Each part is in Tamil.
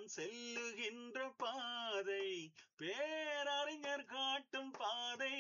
செல்லுகின்ற பாதை பேரறிஞர் காட்டும் பாதை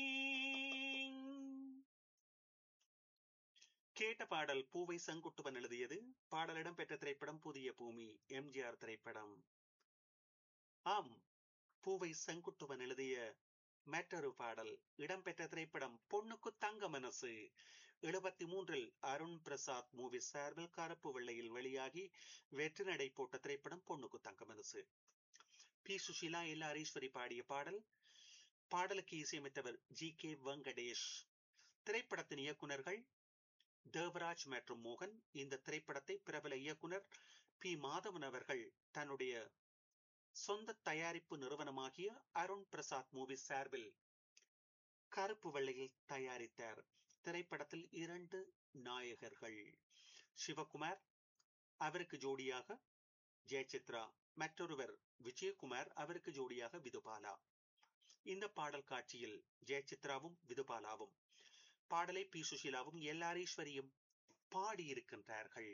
கேட்ட பாடல் பூவை செங்குட்டுவன் எழுதியது பாடலிடம் பெற்ற திரைப்படம் புதிய பூமி எம்ஜிஆர் திரைப்படம் ஆம் பூவை செங்குட்டுவன் எழுதிய மற்றொரு பாடல் இடம்பெற்ற திரைப்படம் பொண்ணுக்கு தங்க மனசு எழுபத்தி மூன்றில் அருண் பிரசாத் மூவி சார்பில் கருப்பு வெள்ளையில் வெளியாகி வெற்றி நடை போட்ட திரைப்படம் பொண்ணுக்கு தங்க மனசு பி சுஷிலா எல் ஹரீஸ்வரி பாடிய பாடல் பாடலுக்கு இசையமைத்தவர் ஜி கே வெங்கடேஷ் திரைப்படத்தின் இயக்குநர்கள் தேவராஜ் மற்றும் மோகன் இந்த திரைப்படத்தை பிரபல இயக்குனர் பி மாதவன் அவர்கள் தன்னுடைய சொந்த தயாரிப்பு நிறுவனமாகிய அருண் பிரசாத் மூவி சார்பில் கருப்பு வெள்ளையில் தயாரித்தார் திரைப்படத்தில் இரண்டு நாயகர்கள் சிவகுமார் அவருக்கு ஜோடியாக ஜெயசித்ரா மற்றொருவர் விஜயகுமார் அவருக்கு ஜோடியாக விதுபாலா இந்த பாடல் காட்சியில் ஜெயசித்ராவும் விதுபாலாவும் பாடலை பி சுஷீலாவும் எல்லாரீஸ்வரியும் பாடியிருக்கின்றார்கள்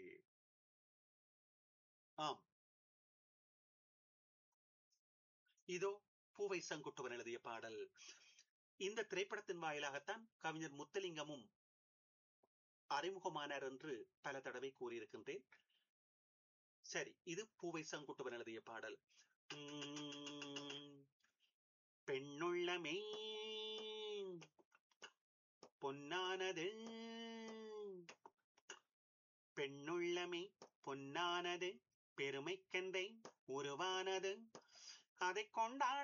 ஆம் இதோ பூவை சங்குட்டுவன் எழுதிய பாடல் இந்த திரைப்படத்தின் வாயிலாகத்தான் கவிஞர் முத்தலிங்கமும் அறிமுகமானார் என்று பல தடவை கூறியிருக்கின்றேன் சரி இது பூவை சங்குட்டுவன் எழுதிய பாடல் பெண்ணுள்ளமே பொன்னானது பெண்ணுள்ளமே பொன்னானது பெருமைக்கெந்தை உருவானது அதை கொண்டாட